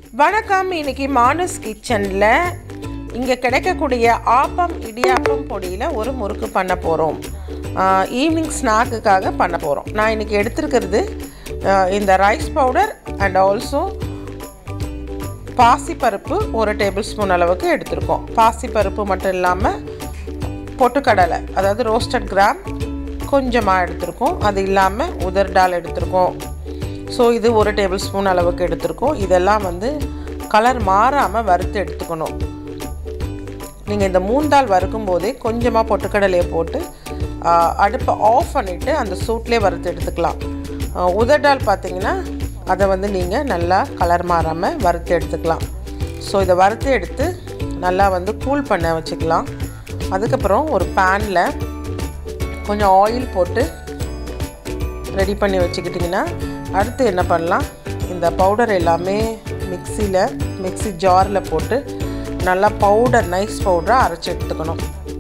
வணக்கம் இன்னைக்கு மானஸ் கிச்சனில் இங்கே கிடைக்கக்கூடிய ஆப்பம் இடியாப்பம் பொடியில் ஒரு முறுக்கு பண்ண போகிறோம் ஈவினிங் ஸ்நாக்குக்காக பண்ண போகிறோம் நான் இன்றைக்கி எடுத்திருக்கிறது ஆஹ், இந்த ரைஸ் பவுடர் அண்ட் ஆல்சோ பாசிப்பருப்பு ஒரு டேபிள் ஸ்பூன் அளவுக்கு எடுத்திருக்கோம் பாசிப்பருப்பு மட்டும் இல்லாமல் பொட்டுக்கடலை அதாவது ரோஸ்டட் கிராம் கொஞ்சமாக எடுத்திருக்கோம் அது இல்லாமல் உதர் டால் எடுத்திருக்கோம் ஸோ இது ஒரு டேபிள் ஸ்பூன் அளவுக்கு எடுத்திருக்கோம் இதெல்லாம் வந்து கலர் மாறாமல் வறுத்து எடுத்துக்கணும் நீங்கள் இந்த மூந்தால் வறுக்கும் போதே கொஞ்சமாக பொட்டுக்கடலையை போட்டு ஆ, அடுப்பை ஆஃப் பண்ணிவிட்டு அந்த சூட்லேயே வறுத்து எடுத்துக்கலாம் ஆ, உதர்டால் பார்த்தீங்கன்னா அதை வந்து நீங்கள் நல்லா கலர் மாறாமல் வறுத்து எடுத்துக்கலாம் ஸோ இதை வறுத்து எடுத்து நல்லா வந்து கூல் பண்ண வச்சுக்கலாம் அதுக்கப்புறம் ஒரு பேனில் கொஞ்சம் ஆயில் போட்டு ரெடி பண்ணி வச்சுக்கிட்டிங்கன்னா அடுத்து என்ன பண்ணலாம் இந்த பவுடர் எல்லாமே மிக்சியில் மிக்ஸி ஜாரில் போட்டு நல்லா பவுடர் நைஸ் பவுடராக அரைச்சி எடுத்துக்கணும்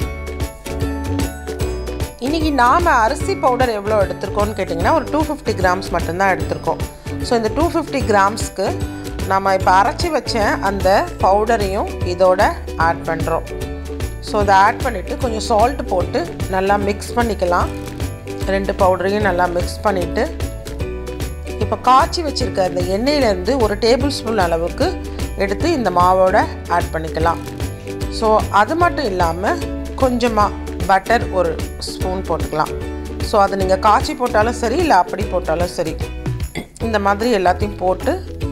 இன்றைக்கி நாம் அரிசி பவுடர் எவ்வளோ எடுத்திருக்கோம்னு கேட்டிங்கன்னா ஒரு டூ ஃபிஃப்டி கிராம்ஸ் மட்டும்தான் எடுத்திருக்கோம் ஸோ இந்த டூ ஃபிஃப்டி கிராம்ஸ்க்கு நம்ம இப்போ அரைச்சி வச்ச அந்த பவுடரையும் இதோட ஆட் பண்ணுறோம் ஸோ இதை ஆட் பண்ணிவிட்டு கொஞ்சம் சால்ட் போட்டு நல்லா மிக்ஸ் பண்ணிக்கலாம் ரெண்டு பவுடரையும் நல்லா மிக்ஸ் பண்ணிவிட்டு இப்போ காய்ச்சி வச்சுருக்க அந்த எண்ணெயிலேருந்து ஒரு டேபிள் ஸ்பூன் அளவுக்கு எடுத்து இந்த மாவோட ஆட் பண்ணிக்கலாம் ஸோ அது மட்டும் இல்லாமல் கொஞ்சமாக பட்டர் ஒரு ஸ்பூன் போட்டுக்கலாம் ஸோ அது நீங்கள் காய்ச்சி போட்டாலும் சரி இல்லை அப்படி போட்டாலும் சரி இந்த மாதிரி எல்லாத்தையும் போட்டு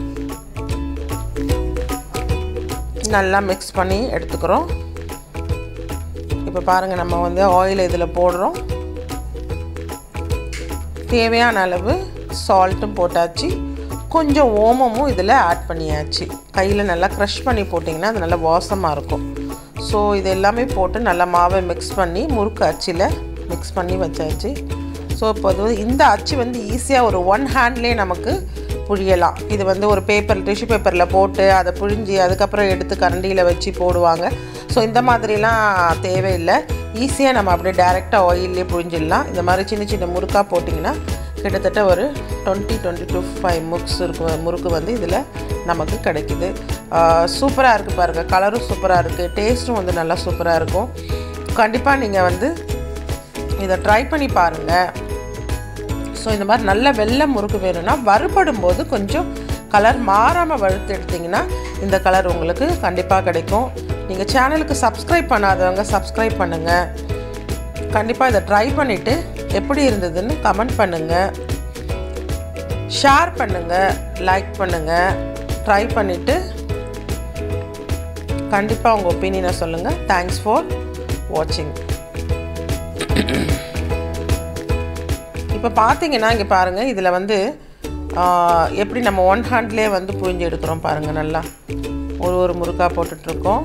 நல்லா மிக்ஸ் பண்ணி எடுத்துக்கிறோம் இப்போ பாருங்கள் நம்ம வந்து ஆயில் இதில் போடுறோம் தேவையான அளவு சால்ட்டும் போட்டாச்சு கொஞ்சம் ஓமமும் இதில் ஆட் பண்ணியாச்சு கையில் நல்லா க்ரஷ் பண்ணி போட்டிங்கன்னா அது நல்லா வாசமாக இருக்கும் ஸோ இது எல்லாமே போட்டு நல்லா மாவை மிக்ஸ் பண்ணி முறுக்கு அச்சில் மிக்ஸ் பண்ணி வச்சாச்சு ஸோ இப்போ அது வந்து இந்த அச்சு வந்து ஈஸியாக ஒரு ஒன் ஹேண்ட்லேயே நமக்கு புழியலாம் இது வந்து ஒரு பேப்பர் டிஷ்யூ பேப்பரில் போட்டு அதை புழிஞ்சி அதுக்கப்புறம் எடுத்து கரண்டியில் வச்சு போடுவாங்க ஸோ இந்த மாதிரிலாம் தேவையில்லை ஈஸியாக நம்ம அப்படியே டேரெக்டாக ஆயிலே புழிஞ்சிடலாம் இந்த மாதிரி சின்ன சின்ன முறுக்காக போட்டிங்கன்னா கிட்டத்தட்ட ஒரு twenty twenty to five mugs இருக்கும் முறுக்கு வந்து இதில் நமக்கு கிடைக்குது சூப்பராக இருக்குது பாருங்கள் கலரும் சூப்பராக இருக்குது டேஸ்ட்டும் வந்து நல்லா சூப்பராக இருக்கும் கண்டிப்பாக நீங்கள் வந்து இதை ட்ரை பண்ணி பாருங்கள் ஸோ இந்த மாதிரி நல்ல வெள்ளை முறுக்கு வேணும்னா வறுபடும் போது கொஞ்சம் கலர் மாறாமல் வறுத்து எடுத்திங்கன்னா இந்த கலர் உங்களுக்கு கண்டிப்பாக கிடைக்கும் நீங்கள் சேனலுக்கு சப்ஸ்கிரைப் பண்ணாதவங்க சப்ஸ்கிரைப் பண்ணுங்கள் கண்டிப்பாக இதை ட்ரை பண்ணிவிட்டு எப்படி இருந்ததுன்னு கமெண்ட் பண்ணுங்கள் ஷேர் பண்ணுங்கள் லைக் பண்ணுங்கள் ட்ரை பண்ணிவிட்டு கண்டிப்பாக உங்கள் ஒப்பீனியனை சொல்லுங்கள் தேங்க்ஸ் ஃபார் வாட்சிங் இப்போ பார்த்தீங்கன்னா இங்கே பாருங்கள் இதில் வந்து ஆஹ், எப்படி நம்ம ஒன் ஹேண்ட்லேயே வந்து புழிஞ்சு எடுக்கிறோம் பாருங்கள் நல்லா ஒரு ஒரு முறுக்காக போட்டுட்ருக்கோம்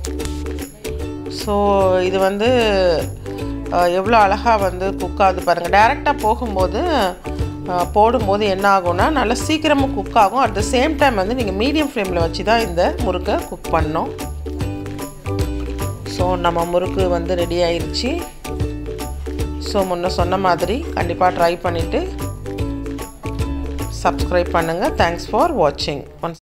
ஸோ இது வந்து ஆஹ், எவ்வளோ அழகாக வந்து குக் ஆகுது பாருங்கள் டேரெக்டாக போகும்போது ஆஹ், போடும்போது என்ன ஆகும்னா நல்லா சீக்கிரமாக குக் ஆகும் அட் த சேம் டைம் வந்து நீங்கள் மீடியம் ஃப்ளேமில் வச்சு தான் இந்த முறுக்கை குக் பண்ணணும் ஸோ நம்ம முறுக்கு வந்து ரெடி ஆயிடுச்சு ஸோ முன்ன சொன்ன மாதிரி கண்டிப்பாக ட்ரை பண்ணிவிட்டு சப்ஸ்கிரைப் பண்ணுங்கள் தேங்க்ஸ் ஃபார் வாட்சிங் ஒன்ஸ்